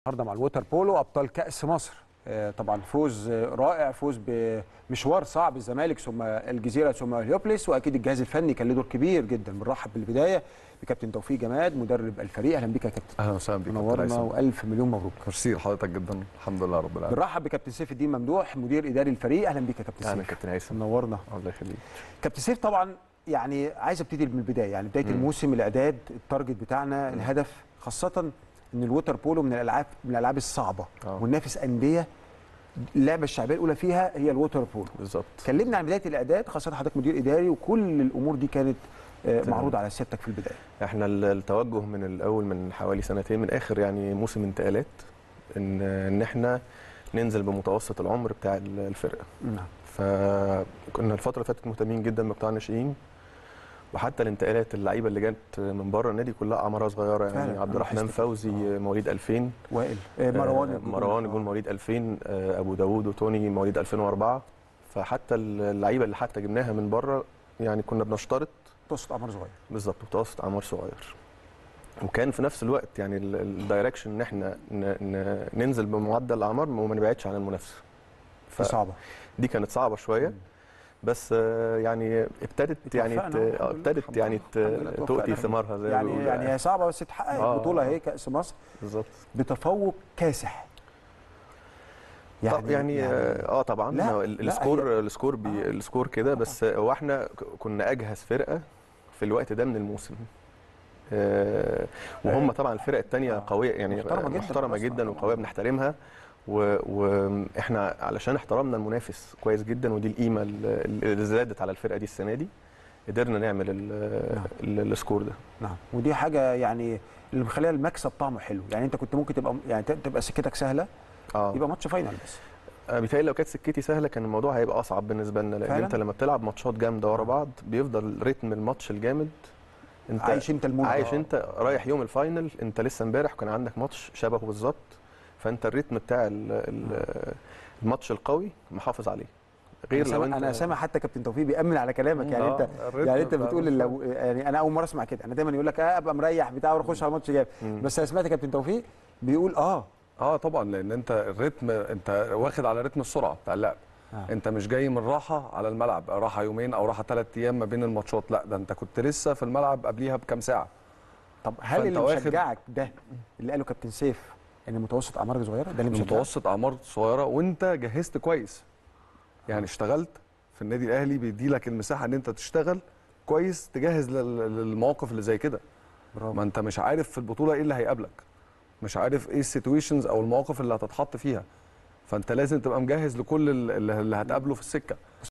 النهارده مع الووتر بولو ابطال كاس مصر آه، طبعا فوز آه، رائع فوز بمشوار صعب الزمالك ثم الجزيره ثم هليوبلس واكيد الجهاز الفني كان له دور كبير جدا بنرحب بالبدايه بكابتن توفيق جماد مدرب الفريق اهلا بك يا كابتن اهلا وسهلا بك منورنا والف مليون مبروك ميرسي لحضرتك جدا الحمد لله رب العالمين بنرحب بكابتن سيف الدين ممدوح مدير اداري الفريق اهلا بك يا كابتن اهلا سيف كابتن هيثم منورنا الله يخليك كابتن سيف طبعا يعني عايز ابتدي من البدايه يعني بدايه مم. الموسم الاعداد التارجت بتاعنا الهدف خاصه ان الووتر بولو من الالعاب من الالعاب الصعبه آه. وننافس انديه اللعبه الشعبيه الاولى فيها هي الووتر بولو بالظبط كلمنا عن بدايه الاعداد خاصه حضرتك مدير اداري وكل الامور دي كانت آه، تمام. معروضه على سيادتك في البدايه احنا ال- التوجه من الاول من حوالي سنتين من اخر يعني موسم انتقالات ان ان احنا ننزل بمتوسط العمر بتاع ال- الفرقه نعم فكنا الفتره اللي فاتت مهتمين جدا بقطاع الناشئين وحتى الانتقالات اللعيبه اللي جت من بره النادي كلها اعمارها صغيره يعني فعلا، عبد أنا الرحمن لاحظت فوزي كده. مواليد 2000 وائل آه، مروان آه، الجول. مروان آه. جول مواليد 2000 آه، ابو داوود وتوني مواليد 2004 فحتى اللعيبه اللي حتى جبناها من بره يعني كنا بنشترط متوسط اعمار صغير بالظبط متوسط اعمار صغير وكان في نفس الوقت يعني ال- الدايركشن ان احنا ن- ن- ننزل بمعدل الاعمار وما نبعدش عن المنافسه دي صعبه فدي كانت صعبه شويه مم. بس آه، يعني ابتدت يعني ت- اتوفقنا آه، الحمد لله. ابتدت يعني ت- الحمد لله تؤتي اتوفقنا. ثمارها زي ما يعني بيقولوا يعني هي صعبه بس اتحققت آه. البطوله اهي كاس مصر بالظبط بتفوق كاسح يعني يعني اه آه، طبعا لا، هو ال- لا، السكور السكور بي آه. السكور كده بس هو احنا ك- كنا اجهز فرقه في الوقت ده من الموسم آه، وهم طبعا الفرق الثانيه آه. قويه يعني محترمة جداً محترمه أصلاً. جدا وقويه بنحترمها و- واحنا علشان احترمنا المنافس كويس جدا ودي القيمه اللي اللي زادت على الفرقه دي السنه دي قدرنا نعمل ال- نعم. ال- السكور ده نعم ودي حاجه يعني اللي مخليها المكسب طعمه حلو يعني انت كنت ممكن تبقى يعني تبقى سكتك سهله اه يبقى ماتش فاينل بس انا بيتهيألي لو كانت سكتي سهله كان الموضوع هيبقى اصعب بالنسبه لنا لان فعلاً؟ انت لما بتلعب ماتشات جامده ورا بعض بيفضل رتم الماتش الجامد انت عايش انت المود عايش آه. انت رايح يوم الفاينل انت لسه امبارح كان عندك ماتش شبهه بالظبط فانت الريتم بتاع ال- ال- الماتش القوي محافظ عليه غير أنا لو سامع- انت انا سامع حتى كابتن توفيق بيامن على كلامك يعني آه، انت الريتم يعني انت بتاع بتقول الماتش. لو يعني انا اول مره اسمع كده انا دايما يقول لك اه ابقى مريح بتاع واروح اخش على ماتش جامد مم. بس انا سمعت كابتن توفيق بيقول اه اه طبعا لان انت الريتم انت واخد على رتم السرعه بتاع اللعب آه. انت مش جاي من راحه على الملعب راحه يومين او راحه ثلاث ايام ما بين الماتشات لا ده انت كنت لسه في الملعب قبليها بكام ساعه طب هل فأنت اللي واخد- مشجعك ده اللي قاله كابتن سيف ان متوسط اعمارك صغيره ده اللي مشجعك متوسط اعمار صغيره وانت جهزت كويس يعني اشتغلت في النادي الاهلي بيدي لك المساحه ان انت تشتغل كويس تجهز لل- للمواقف اللي زي كده برافو ما انت مش عارف في البطوله ايه اللي هيقابلك مش عارف ايه السيتويشنز او المواقف اللي هتتحط فيها فانت لازم تبقى مجهز لكل ال- اللي اللي هتقابله في السكه